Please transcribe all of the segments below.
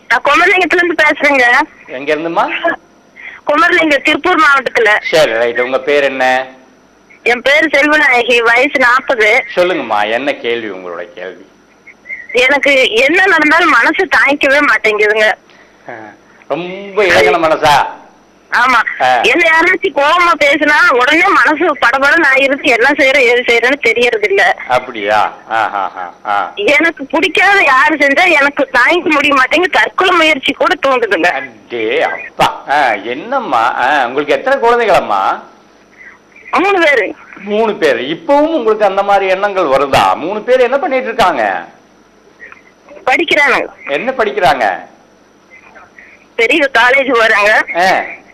நான் குமரலிங்கத்துல இருந்து பேசுறேங்க எங்க இருந்துமா குமரலிங்க திருப்பூர் மாவட்டத்துல சரி ரைட் உங்க பேர் என்ன என் பேர் செல்வநாயகி வயசு நாற்பது சொல்லுங்கம்மா என்ன கேள்வி உங்களோட கேள்வி எனக்கு என்ன நடந்தாலும் மனசு தாங்கிக்கவே மாட்டேங்குதுங்க அஹ், ரொம்ப இலகன மனசா ஆமா ஆ. என்ன யாராச்சும் கோவமா பேசினா உடனே மனசு படபடன்னு ஆயிருது என்ன செய்யறேன் ஏது செய்யறேன்னு தெரியறது இல்ல அப்படியா ஆஹா ஆ எனக்கு பிடிக்காத யாரு செஞ்சா எனக்கு தாங்கிக்க முடிய மாட்டேங்குது தற்கொலை முயற்சி கூட தோண்டுதுங்க அடே அப்பா ஆ, என்னம்மா ஆ, உங்களுக்கு எத்தனை குழந்தைகளம்மா மூணு பேரு மூணு பேர் இப்பவும் உங்களுக்கு அந்த மாதிரி எண்ணங்கள் வருதா மூணு பேர் என்ன பண்ணிட்டு இருக்காங்க படிக்கிறாங்க என்ன படிக்கிறாங்க பெரிய காலேஜ் போறாங்க ஆ,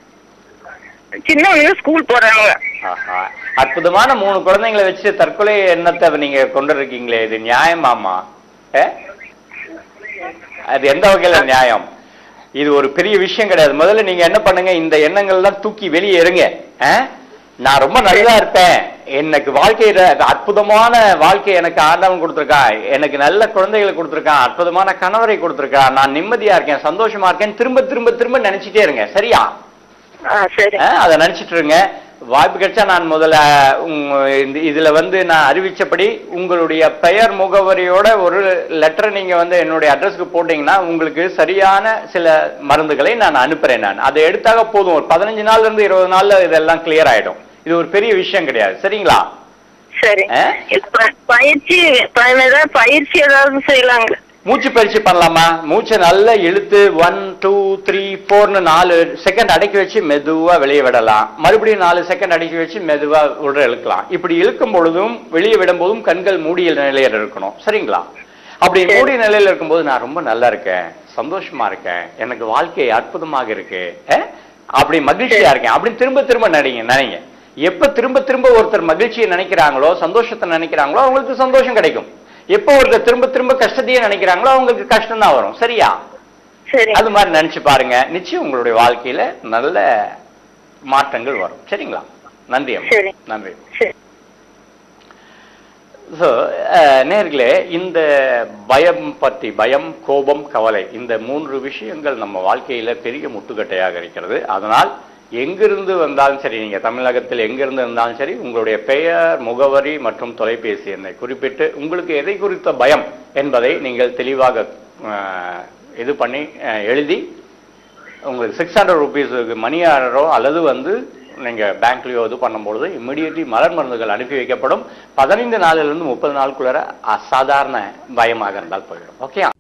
சின்னவங்க ஸ்கூல் போறாங்க ஆஹா. அற்புதமான மூணு குழந்தைங்களை வச்சு தற்கொலை எண்ணத்தை நீங்க கொண்டு இருக்கீங்களே இது நியாயமாமா ஆ? அது எந்த வகையில நியாயம் இது ஒரு பெரிய விஷயம் கிடையாது முதல்ல நீங்க என்ன பண்ணுங்க இந்த எண்ணங்கள்லாம் தூக்கி வெளியே எறுங்க ஆ? நான் ரொம்ப நல்லா இருப்பேன் எனக்கு வாழ்க்கையில அற்புதமான வாழ்க்கை எனக்கு ஆண்டவன் கொடுத்துருக்கான் எனக்கு நல்ல குழந்தைகளை கொடுத்துருக்கான் அற்புதமான கணவரை கொடுத்துருக்கான் நான் நிம்மதியா இருக்கேன் சந்தோஷமா இருக்கேன் திரும்ப திரும்ப திரும்ப நினைச்சிட்டே இருங்க சரியா ஆ சரி ஆ, அதை நினைச்சிட்டு இருங்க வாய்ப்பு கிடைச்சா நான் முதல்ல உங்க இந்த இதுல வந்து நான் அறிவிச்சபடி உங்களுடைய பெயர் முகவரியோட ஒரு லெட்டர் நீங்க வந்து என்னுடைய அட்ரஸ்க்கு போட்டீங்கன்னா உங்களுக்கு சரியான சில மருந்துகளை நான் அனுப்புறேன் நான் அதை எடுத்தாக போதும் ஒரு பதினஞ்சு நாள்ல இருந்து இருபது நாள்ல இதெல்லாம் கிளியர் ஆயிடும் இது ஒரு பெரிய விஷயம் கிடையாது சரிங்களா சரி ஆ? இப்ப பயிற்சி ப- ஏதாவது பயிற்சி ஏதாவது செய்யலாங்க மூச்சு பயிற்சி பண்ணலாமா மூச்சை நல்லா இழுத்து ஒன் டூ த்ரீ ஃபோர்னு நாலு செகண்ட் அடக்கி வச்சு மெதுவா வெளியே விடலாம் மறுபடியும் நாலு செகண்ட் அடக்கி வச்சு மெதுவா உள்ள இழுக்கலாம் இப்படி இழுக்கும் பொழுதும் வெளியே விடும் போதும் கண்கள் மூடிய நிலையில இருக்கணும் சரிங்களா அப்படி சரி. மூடிய நிலையில இருக்கும்போது நான் ரொம்ப நல்லா இருக்கேன் சந்தோஷமா இருக்கேன் எனக்கு வாழ்க்கை அற்புதமாக இருக்கு அஹ், அப்படி மகிழ்ச்சியா இருக்கேன் அப்படி திரும்ப திரும்ப நடிங்க நினைங்க எப்ப திரும்ப திரும்ப ஒருத்தர் மகிழ்ச்சியை நினைக்கிறாங்களோ சந்தோஷத்தை நினைக்கிறாங்களோ அவங்களுக்கு சந்தோஷம் கிடைக்கும் எப்போ ஒருத்தர் திரும்ப திரும்ப கஷ்டத்தையே நினைக்கிறாங்களோ அவங்களுக்கு கஷ்டம் தான் வரும் சரியா சரி அது மாதிரி நினைச்சு பாருங்க நிச்சயம் உங்களுடைய வாழ்க்கையில நல்ல மாற்றங்கள் வரும் சரிங்களா நன்றி அம்மா சரி. நன்றி சரி ஸோ நேர்களே இந்த பயம் பற்றி பயம் கோபம் கவலை இந்த மூன்று விஷயங்கள் நம்ம வாழ்க்கையில பெரிய முட்டுக்கட்டையாக இருக்கிறது அதனால் எங்கிருந்து வந்தாலும் சரி நீங்க தமிழகத்தில் எங்கிருந்து இருந்தாலும் சரி உங்களுடைய பெயர் முகவரி மற்றும் தொலைபேசி எண்ணை குறிப்பிட்டு உங்களுக்கு எதை குறித்த பயம் என்பதை நீங்கள் தெளிவாக அஹ், இது பண்ணி அஹ், எழுதி உங்களுக்கு சிக்ஸ் ஹண்ட்ரட் ருபீஸுக்கு மணி ஆர்டரோ அல்லது வந்து நீங்க பேங்க்லயோ இது பண்ணும்பொழுது இம்மிடியட்லி மலர் மருந்துகள் அனுப்பி வைக்கப்படும் பதினைந்து நாளிலிருந்து முப்பது நாளுக்குள்ளார அசாதாரண பயமாக இருந்தால் போயிடும் ஓகேயா